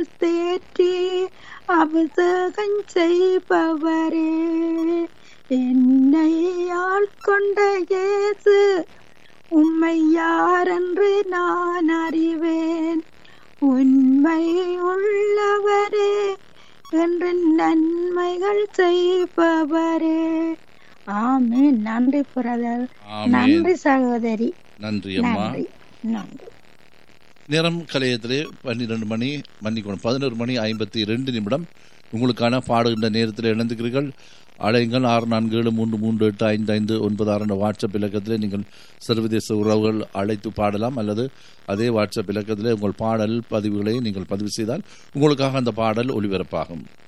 தேற்றி அபிஷேகம் செய்பவரே என்னை ஆட்கொண்ட இயேசு உம்மை யாரென்று நான் அறிவேன் உண்மை உள்ளவரே என்று நன்மைகள் செய்பவரே ஆமென் நன்றி பிரதர் ஆமென். நன்றி சகோதரி நன்றி அம்மா நன்றி நன்றி நேரம் கலையத்திலே பன்னிரண்டு மணி மன்னிக்கணும் பதினோரு மணி ஐம்பத்தி ரெண்டு நிமிடம் உங்களுக்கான பாடுகின்ற நேரத்தில் இணைந்துக்கிறீர்கள் அழையுங்கள் ஆறு நான்கு ஏழு மூன்று மூன்று எட்டு ஐந்து ஐந்து ஒன்பது ஆறு என்ற வாட்ஸ்அப் இலக்கத்திலே நீங்கள் சர்வதேச உறவுகள் அழைத்து பாடலாம் அல்லது அதே வாட்ஸ்அப் இலக்கத்திலே உங்கள் பாடல் பதிவுகளை நீங்கள் பதிவு செய்தால் உங்களுக்காக அந்த பாடல் ஒளிபரப்பாகும்